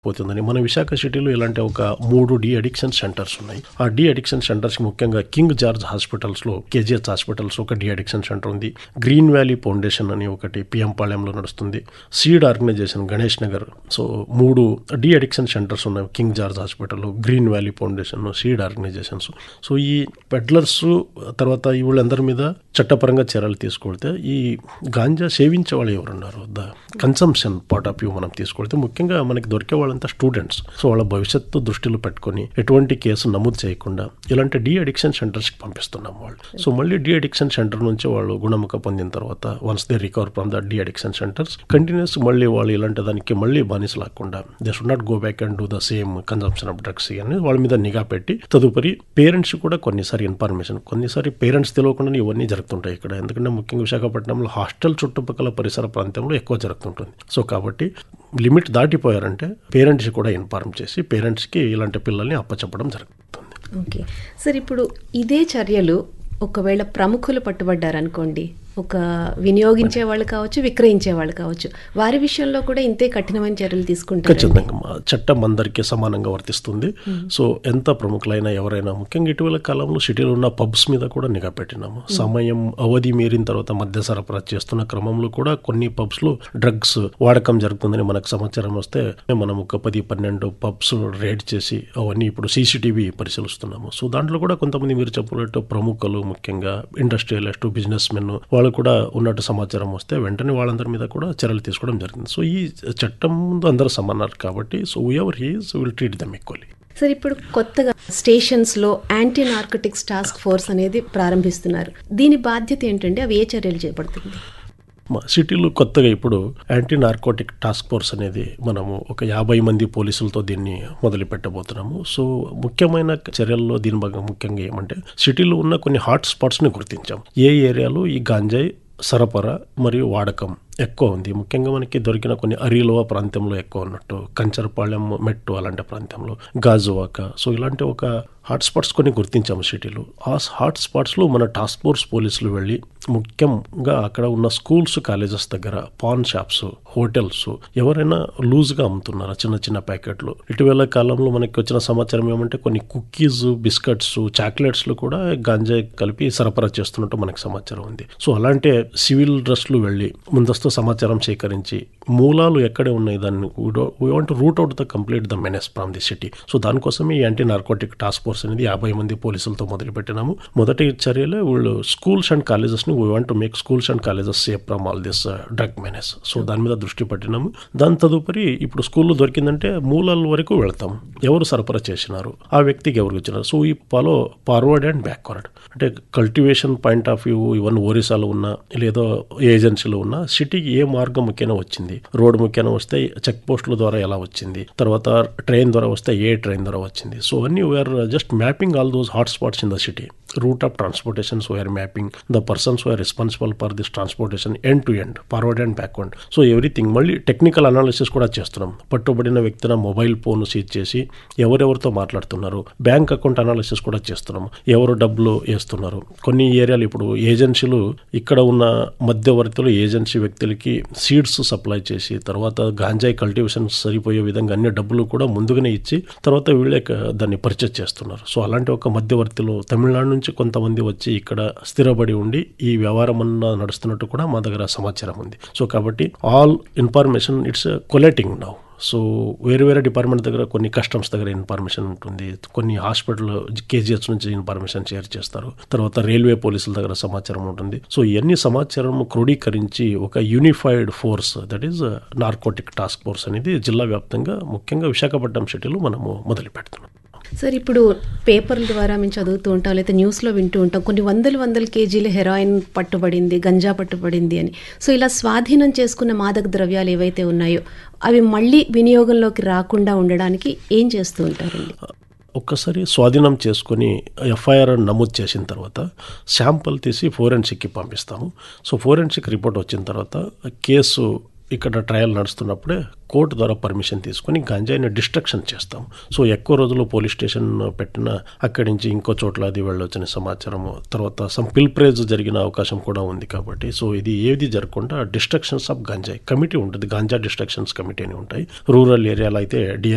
పోతుందని మన విశాఖ సిటీలో ఇలాంటి ఒక మూడు డి అడిక్షన్ సెంటర్స్ ఉన్నాయి ఆ డి అడిక్షన్ సెంటర్స్ ముఖ్యంగా కింగ్ జార్జ్ హాస్పిటల్స్ లో కేజీహెచ్ హాస్పిటల్స్ ఒక డి అడిక్షన్ సెంటర్ ఉంది గ్రీన్ వ్యాలీ ఫౌండేషన్ అని ఒకటి పిఎం పాళెంలో నడుస్తుంది Seed organisation Ganesh Nagar so మూడు డి అడిక్షన్ సెంటర్స్ ఉన్నాయి King George hospital Green Valley Foundation Seed organisations so ఈ పెడ్లర్స్ తర్వాత ఈ వీళ్ళందరి మీద చట్టపరంగా చర్యలు తీసుకొడితే ఈ గాంజా సేవించే వాళ్ళు ఎవరున్నారు the consumption part of view మనం తీసుకొడితే ముఖ్యంగా మనకి దొరికే వాళ్ళంతా స్టూడెంట్స్ సో వాళ్ళ భవిష్యత్తు దృష్టిలో పెట్టుకొని ఎటువంటి కేసు నమోదు చేయకుండా ఇలాంటి డి అడిక్షన్ సెంటర్స్కి పంపిస్తున్నాం వాళ్ళు సో మళ్ళీ డి అడిక్షన్ సెంటర్ నుంచి వాళ్ళు గుణముఖ పొందిన తర్వాత once they recover from the de addiction centres continues మళ్ళీ వాళ్ళు ఇలాంటి దానికి మళ్ళీ బానిస లాక్కుండా they should not go back and do the same consumption of drugs అని వాళ్ళ మీద నిఘా పెట్టి తదుపరి పేరెంట్స్ కూడా కొన్నిసారి ఇన్ఫర్మేషన్ కొన్నిసారి పేరెంట్స్ తెలియకుండా ఇవన్నీ జరుగుతుంటాయి ఇక్కడ ఎందుకంటే ముఖ్యంగా విశాఖపట్నంలో హాస్టల్ చుట్టుపక్కల పరిసర ప్రాంతంలో ఎక్కువ జరుగుతుంటుంది సో కాబట్టి లిమిట్ దాటిపోయారంటే పేరెంట్స్ కూడా ఇన్ఫార్మ్ చేసి పేరెంట్స్కి ఇలాంటి పిల్లల్ని అప్పచెప్పడం జరుగుతుంది ఓకే సార్ ఇప్పుడు ఇదే చర్యలు ఒకవేళ ప్రముఖులు పట్టుబడ్డారనుకోండి ఒక వినియోగించే వాళ్ళు కావచ్చు విక్రయించే వాళ్ళు కావచ్చు వారి విషయంలో కూడా ఇంతే కఠినమైన చర్యలు తీసుకుంటారు ఖచ్చితంగా మా చట్టం అందరికీ సమానంగా వర్తిస్తుంది సో ఎంత ప్రముఖులైనా ఎవరైనా ముఖ్యంగా ఇటీవల కాలంలో సిటీలో ఉన్న పబ్స్ మీద కూడా నిఘా పెట్టినాము సమయం అవధి మీరిన తర్వాత మద్య సరఫరా చేస్తున్న క్రమంలో కూడా కొన్ని పబ్స్ లో డ్రగ్స్ వాడకం జరుగుతుందని మనకు సమాచారం వస్తే మనం ఒక పది పన్నెండు పబ్స్ రేడ్ చేసి అవన్నీ ఇప్పుడు సీసీటీవీ పరిశీలిస్తున్నాము సో దాంట్లో కూడా కొంతమంది మీరు చెప్పినట్టు ప్రముఖులు ముఖ్యంగా ఇండస్ట్రియలిస్ట్ బిజినెస్ మెన్ వాళ్ళు కూడా ఉన్నట్టు సమాచారం వస్తే వెంటనే వాళ్ళందరి మీద కూడా చర్యలు తీసుకోవడం జరిగింది సో ఈ చట్టం ముందు అందరూ సమానారు కాబట్టి so ever he's will treat them equally sir ఇప్పుడు కొత్తగా స్టేషన్స్ లో యాంటీ నార్కోటిక్స్ టాస్క్ ఫోర్స్ అనేది ప్రారంభిస్తున్నారు దీని బాధ్యత ఏంటంటే అవి ఏ చర్యలు చేపడుతుంది మా సిటీలో కొత్తగా ఇప్పుడు యాంటీ నార్కోటిక్ టాస్క్ ఫోర్స్ అనేది మనము ఒక యాభై మంది పోలీసులతో దీన్ని మొదలు పెట్టబోతున్నాము సో ముఖ్యమైన చర్యల్లో దీని భాగంగా ముఖ్యంగా ఏమంటే సిటీలో ఉన్న కొన్ని హాట్ స్పాట్స్ని గుర్తించాం ఏ ఏరియాలో ఈ గాంజాయి సరఫరా మరియు వాడకం ఎక్కువ ఉంది ముఖ్యంగా మనకి దొరికిన కొన్ని అరిలోవ ప్రాంతంలో ఎక్కువ ఉన్నట్టు కంచరపాళెం మెట్టు అలాంటి ప్రాంతంలో గాజువాక సో ఇలాంటి ఒక హాట్ స్పాట్స్ కొన్ని గుర్తించాము సిటీలో ఆ హాట్ స్పాట్స్లో మన టాస్క్ ఫోర్స్ పోలీసులు వెళ్ళి ముఖ్యంగా అక్కడ ఉన్న స్కూల్స్ కాలేజెస్ దగ్గర పాన్ షాప్స్ హోటల్స్ ఎవరైనా లూజ్గా అమ్ముతున్నారా చిన్న చిన్న ప్యాకెట్లు ఇటీవల కాలంలో మనకి వచ్చిన సమాచారం ఏమంటే కొన్ని కుక్కీస్ బిస్కెట్స్ చాక్లెట్స్లు కూడా గాంజాయి కలిపి సరఫరా చేస్తున్నట్టు మనకు సమాచారం ఉంది సో అలాంటి సివిల్ డ్రెస్లు వెళ్ళి ముందస్తు సమాచారం సేకరించి మూలాలు ఎక్కడే ఉన్నాయి దాన్ని we want root out the complete the menace from the city so దానికోసమే ఈ యాంటీ నార్కోటిక్ టాస్క్ ఫోర్స్ అనేది యాభై మంది పోలీసులతో మొదలు పెట్టినాము మొదటి చర్యలో వీళ్ళు స్కూల్స్ అండ్ కాలేజెస్ని we want to make schools and colleges safe from all this drug menace so దాని మీద దృష్టి పెట్టినాము దాని తదుపరి ఇప్పుడు స్కూల్లో దొరికిందంటే మూలాల వరకు వెళ్తాం ఎవరు సరఫరా చేసినారు ఆ వ్యక్తికి ఎవరు ఇచ్చినారు సో ఈ ఫాలో ఫార్వర్డ్ అండ్ బ్యాక్వర్డ్ అంటే cultivation point of view even ఒరిస్సాలో ఉన్న లేదో ఏజెన్సీలో ఉన్న సిటీకి ఏ మార్గం ముఖ్యంగా వచ్చింది రోడ్ ముఖ్యంగా వస్తే చెక్ పోస్టుల ద్వారా ఎలా వచ్చింది తర్వాత ట్రైన్ ద్వారా వస్తే ఏ ట్రైన్ ద్వారా వచ్చింది సో అన్ని we're just mapping all those hot spots in the city route of transportations we're mapping the persons we're responsible for this transportation end to end forward and backward so everything మళ్ళీ technical analysis కూడా చేస్తున్నాం పట్టుబడిన వ్యక్తిన mobile phone seize చేసి ఎవరెవరితో మాట్లాడుతున్నారు bank account analysis కూడా చేస్తున్నాం ఎవరు డబ్బులు వేస్తున్నారు కొన్ని ఏరియాలు ఇప్పుడు ఏజెన్సీలు ఇక్కడ ఉన్న మధ్యవర్తులు ఏజెన్సీ వ్యక్తులకి సీడ్స్ సప్లై చేసి తర్వాత గాంజాయి కల్టివేషన్ సరిపోయే విధంగా అన్ని డబ్బులు కూడా ముందుగానే ఇచ్చి తర్వాత వీళ్ళే దాన్ని పర్చేజ్ చేస్తున్నారు సో అలాంటి ఒక మధ్యవర్తులు తమిళనాడు నుంచి కొంతమంది వచ్చి ఇక్కడ స్థిరపడి ఉండి ఈ వ్యవహారం అన్న నడుస్తున్నట్టు కూడా మా దగ్గర సమాచారం ఉంది సో కాబట్టి all information it's collecting now so వేరే వేరే డిపార్ట్మెంట్ దగ్గర కొన్ని కస్టమ్స్ దగ్గర ఇన్ఫర్మేషన్ ఉంటుంది కొన్ని హాస్పిటల్ కేజీహెచ్ నుంచి ఇన్ఫర్మేషన్ షేర్ చేస్తారు తర్వాత రైల్వే పోలీసుల దగ్గర సమాచారం ఉంటుంది సో ఇవన్నీ సమాచారం క్రోడీకరించి ఒక unified force that is narcotic task force అనేది జిల్లా వ్యాప్తంగా ముఖ్యంగా విశాఖపట్నం సిటీలో మనము మొదలు పెడుతున్నాం సార్ ఇప్పుడు పేపర్ల ద్వారా మేము చదువుతూ ఉంటాం లేదా న్యూస్లో వింటూ ఉంటాం కొన్ని వందల వందల కేజీల హెరాయిన్ పట్టుబడింది గంజా పట్టుబడింది అని సో ఇలా స్వాధీనం చేసుకున్న మాదక ద్రవ్యాలు ఏవైతే ఉన్నాయో అవి మళ్ళీ వినియోగంలోకి రాకుండా ఉండడానికి ఏం చేస్తూ ఉంటారండి ఒక్కసారి స్వాధీనం చేసుకొని ఎఫ్ఐఆర్ నమోదు చేసిన తర్వాత శాంపుల్ తీసి ఫోరెన్సిక్కి పంపిస్తాము సో ఫోరెన్సిక్ రిపోర్ట్ వచ్చిన తర్వాత కేసు ఇక్కడ ట్రయల్ నడుస్తున్నప్పుడే కోర్టు ద్వారా పర్మిషన్ తీసుకొని గంజాయిని డిస్ట్రక్షన్ చేస్తాం సో ఎక్కువ రోజులు పోలీస్ స్టేషన్ పెట్టిన అక్కడి నుంచి ఇంకో చోట్ల అది వెళ్ళొచ్చిన సమాచారము తర్వాత సమ్ పిల్ప్రేజ్ జరిగిన అవకాశం కూడా ఉంది కాబట్టి సో ఇది ఏది జరగకుండా డిస్ట్రక్షన్స్ ఆఫ్ గంజాయి కమిటీ ఉంటుంది గాంజా డిస్ట్రక్షన్స్ కమిటీ అని ఉంటాయి రూరల్ ఏరియాలో అయితే డిఆర్